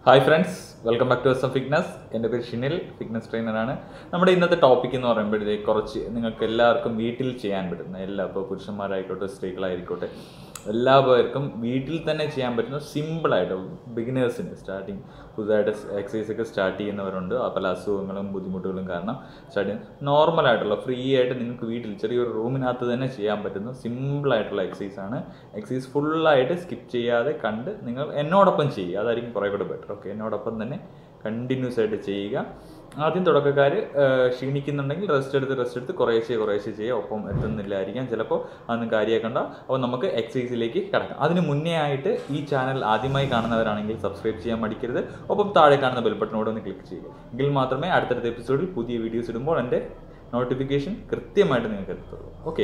Hi friends welcome back to S M fitness എൻ്റെ പേര് Shinil fitness ട്രെയിനറാണ് നമ്മുടെ ഇന്നത്തെ ടോപ്പിക് എന്ന് പറയുമ്പോഴത്തേക്ക് കുറച്ച് നിങ്ങൾക്ക് എല്ലാവർക്കും വീട്ടിൽ ചെയ്യാൻ പറ്റുന്ന എല്ലാ ഇപ്പോൾ പുരുഷന്മാരായിക്കോട്ടെ സ്ത്രീകളായിക്കോട്ടെ എല്ലാ പേർക്കും വീട്ടിൽ തന്നെ ചെയ്യാൻ പറ്റുന്ന സിമ്പിളായിട്ട് ബിഗിനേഴ്സിന് സ്റ്റാർട്ടിങ് പുതുതായിട്ട് എക്സസൈസ് ഒക്കെ സ്റ്റാർട്ട് ചെയ്യുന്നവരുണ്ട് ആ പല അസുഖങ്ങളും ബുദ്ധിമുട്ടുകളും കാരണം സ്റ്റാർട്ട് ചെയ്യുന്ന നോർമലായിട്ടുള്ള ഫ്രീ ആയിട്ട് നിങ്ങൾക്ക് വീട്ടിൽ ചെറിയൊരു റൂമിനകത്ത് തന്നെ ചെയ്യാൻ പറ്റുന്ന സിമ്പിളായിട്ടുള്ള എക്സസൈസ് ആണ് എക്സസൈസ് ഫുള്ളായിട്ട് സ്കിപ്പ് ചെയ്യാതെ കണ്ട് നിങ്ങൾ എന്നോടൊപ്പം ചെയ്യുക അതായിരിക്കും കുറേ കൂടെ ബെറ്റർ ഓക്കെ എന്നോടൊപ്പം തന്നെ കണ്ടിന്യൂസ് ആയിട്ട് ചെയ്യുക ആദ്യം തുടക്കക്കാർ ക്ഷീണിക്കുന്നുണ്ടെങ്കിൽ റെസ്റ്റ് എടുത്ത് റെസ്റ്റ് എടുത്ത് കുറേശ്ശെ കുറേശ്ശെ ചെയ്യുക ഒപ്പം എത്തുന്നില്ലായിരിക്കാം ചിലപ്പോൾ അതൊന്നും കാര്യമാക്കണ്ട അപ്പോൾ നമുക്ക് എക്സസൈസിലേക്ക് കിടക്കാം അതിന് മുന്നേ ആയിട്ട് ഈ ചാനൽ ആദ്യമായി കാണുന്നവരാണെങ്കിൽ സബ്സ്ക്രൈബ് ചെയ്യാൻ മടിക്കരുത് ഒപ്പം താഴെ കാണുന്ന ബെൽ ബട്ടനോട് ഒന്ന് ക്ലിക്ക് ചെയ്യുക എങ്കിൽ മാത്രമേ അടുത്തടുത്ത എപ്പിസോഡിൽ പുതിയ വീഡിയോസ് ഇടുമ്പോൾ എൻ്റെ നോട്ടിഫിക്കേഷൻ കൃത്യമായിട്ട് നിങ്ങൾക്ക് എത്തുള്ളൂ ഓക്കെ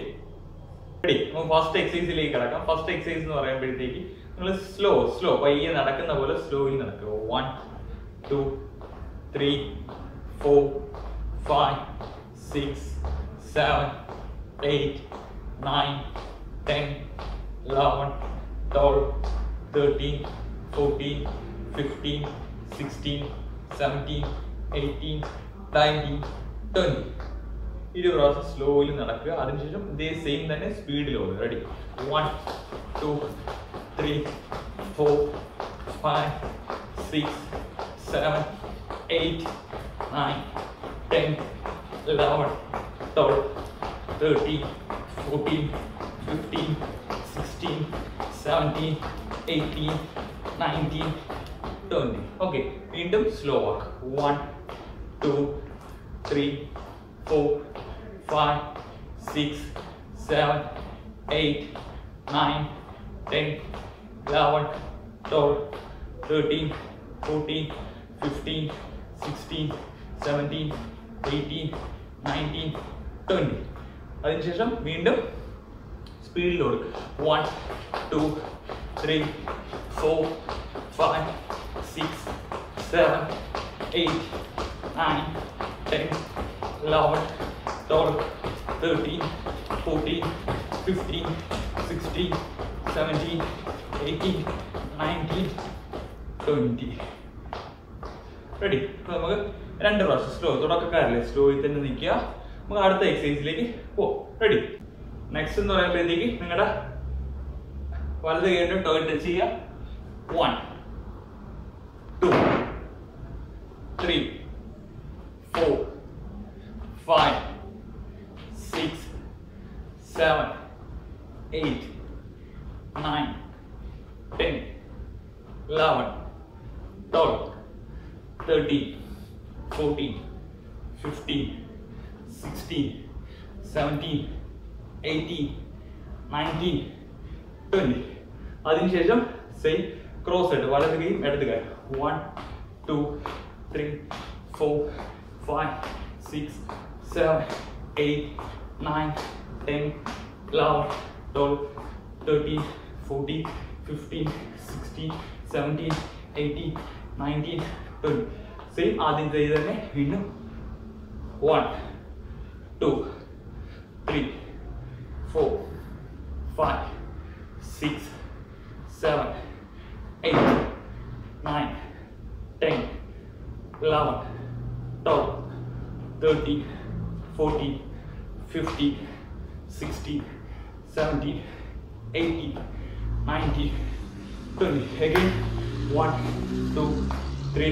റെഡി നമുക്ക് ഫസ്റ്റ് എക്സസൈസിലേക്ക് കിടക്കാം ഫസ്റ്റ് എക്സസൈസ് എന്ന് പറയുമ്പോഴത്തേക്ക് നിങ്ങൾ സ്ലോ സ്ലോ പയ്യെ നടക്കുന്ന പോലെ സ്ലോയിൽ നടക്കുക one two three four five six seven eight nine ten eleven twelve thirteen fourteen fifteen sixteen seventeen eighteen nineteen twenty ഇരുപത് പ്രാവശ്യം സ്ലോയിൽ നടക്കുക അതിനുശേഷം ഇതേ സെയിം തന്നെ സ്പീഡിൽ ഓടുക ready one two three four five six seven eight nine ten eleven twelve thirteen fourteen fifteen sixteen seventeen eighteen nineteen twenty okay വീണ്ടും slow ആക്കുക one two three four, five, six, seven, eight, nine, ten, eleven, twelve, thirteen, fourteen, fifteen, sixteen, seventeen, eighteen, nineteen, twenty. അതിനുശേഷം വീണ്ടും സ്പീഡിലോട് one two three four five six seven eight nine ten 11, 12, 13, 14, 15, 16, 17, 18, 19, 20. Ready നമുക്ക് രണ്ട് പ്രാവശ്യം slow തുടക്കക്കാരല്ലേ സ്ലോയിൽ തന്നെ നിൽക്കുക നമുക്ക് അടുത്ത എക്സസൈസിലേക്ക് പോ റെഡി നെക്സ്റ്റ് എന്ന് പറയുമ്പോഴത്തേക്ക് നിങ്ങളുടെ വലത് കൈയിട്ട് ടോയ് ടച്ച് ചെയ്യുക one two three four five, six, seven, eight, nine, ten, eleven, twelve, thirteen, fourteen, fifteen, sixteen, seventeen, eighteen, nineteen, twenty. അതിനുശേഷം സെയിം ക്രോസ് ആയിട്ട് വലത് കൈയും ഇടത് കൈ one two three four five six seven, eight, nine, ten, eleven, twelve, thirteen, fourteen, fifteen, sixteen, seventeen, eighteen, nineteen, twenty. Same ആദ്യം ചെയ്ത് തന്നെ വീണ്ടും one two three four five six seven eight nine ten eleven twelve thirteen 14, 15, 16, 17, 18, 19, 20. Again, 1, 2, 3,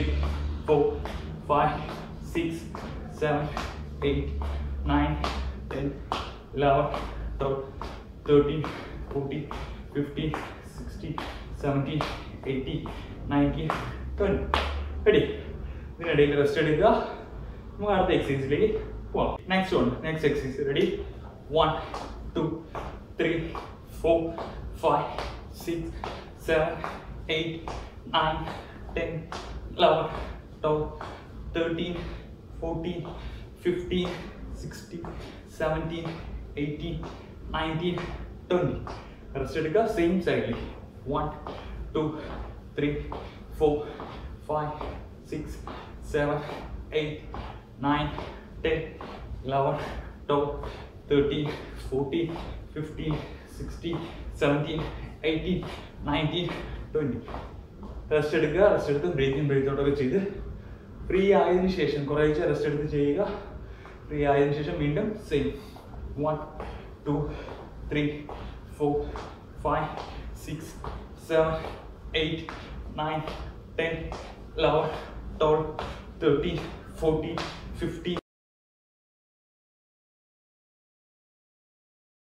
4, 5, 6, 7, 8, 9, 10, 11, 12, 13, 14, 15, 16, 17, 18, 19, 20. Ready? ഇതിനിടയിൽ rest എടുക്കുക നമുക്ക് അടുത്ത എക്സസൈസിലേക്ക് പോവാം next one next exercise ready one two three four five six seven eight nine ten eleven twelve thirteen fourteen fifteen sixteen seventeen eighteen nineteen twenty rest എടുക്കുക same സൈഡിൽ one two three four five six seven eight nine, ten, eleven, twelve, thirteen, fourteen, fifteen, sixteen, seventeen, eighteen, nineteen, twenty. Rest എടുക്കുക rest എടുത്ത് breathing breathe ഔട്ടൊക്കെ ചെയ്ത് free ആയതിനു ശേഷം കുറേശ്ശെ rest എടുത്ത് ചെയ്യുക ഫ്രീ ആയതിനു ശേഷം വീണ്ടും same one two three four five six seven eight nine ten eleven twelve thirteen fourteen fifteen